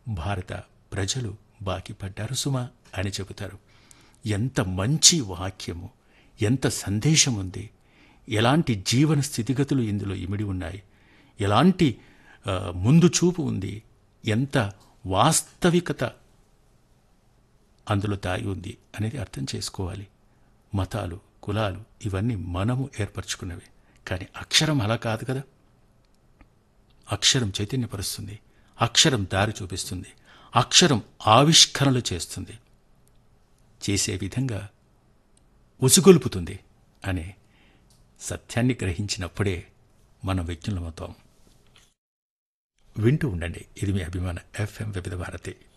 భారత ప్రజలు బాకీ పడ్డారు సుమా అని చెబుతారు ఎంత మంచి వాక్యము ఎంత సందేశం ఉంది ఎలాంటి జీవన స్థితిగతులు ఇందులో ఇమిడి ఉన్నాయి ఎలాంటి ఆ, ముందు చూపు ఉంది ఎంత వాస్తవికత అందులో దాగి ఉంది అనేది అర్థం చేసుకోవాలి మతాలు కులాలు ఇవన్నీ మనము ఏర్పరచుకున్నవి కానీ అక్షరం అలా కాదు కదా అక్షరం చైతన్యపరుస్తుంది అక్షరం దారి చూపిస్తుంది అక్షరం ఆవిష్కరణలు చేస్తుంది చేసే విధంగా ఉసుగొలుపుతుంది అనే సత్యాన్ని గ్రహించినప్పుడే మనం విజ్ఞులమవుతాం వింటూ ఉండండి ఇది మీ అభిమాన ఎఫ్ఎం వివిధ భారతి